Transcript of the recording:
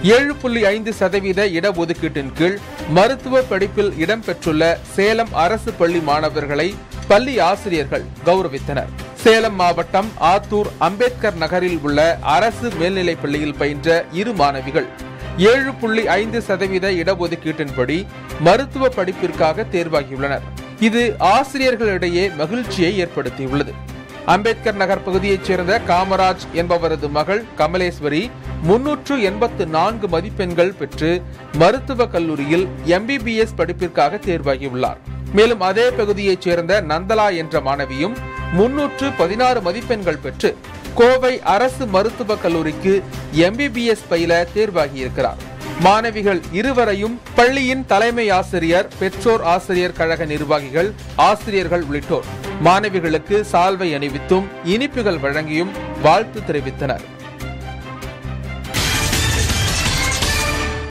ஏழு புள்ளி ஐந்து சதவீத இடஒதுக்கீட்டின் கீழ் மருத்துவ படிப்பில் இடம்பெற்றுள்ள சேலம் அரசு பள்ளி மாணவர்களை பள்ளி ஆசிரியர்கள் கௌரவித்தனர் சேலம் மாவட்டம் ஆத்தூர் அம்பேத்கர் நகரில் உள்ள அரசு மேல்நிலைப் பள்ளியில் பயின்ற இரு மாணவிகள் ஏழு புள்ளி ஐந்து சதவீத இடஒதுக்கீட்டின்படி மருத்துவ படிப்பிற்காக தேர்வாகியுள்ளனர் இது ஆசிரியர்களிடையே மகிழ்ச்சியை ஏற்படுத்தியுள்ளது அம்பேத்கர் நகர் பகுதியைச் சேர்ந்த காமராஜ் என்பவரது மகள் கமலேஸ்வரி முன்னூற்று எண்பத்து நான்கு மதிப்பெண்கள் பெற்று மருத்துவக் கல்லூரியில் எம்பிபிஎஸ் படிப்பிற்காக தேர்வாகியுள்ளார் மேலும் அதே பகுதியைச் சேர்ந்த நந்தலா என்ற மாணவியும் முன்னூற்று பதினாறு மதிப்பெண்கள் பெற்று கோவை அரசு மருத்துவக் கல்லூரிக்கு எம்பிபிஎஸ் பயில தேர்வாகியிருக்கிறார் மாணவிகள் இருவரையும் பள்ளியின் தலைமை ஆசிரியர் பெற்றோர் ஆசிரியர் கழக நிர்வாகிகள் ஆசிரியர்கள் உள்ளிட்டோர் மாணவிகளுக்கு சால்வை அணிவித்தும் இனிப்புகள் வழங்கியும் வாழ்த்து தெரிவித்தனர்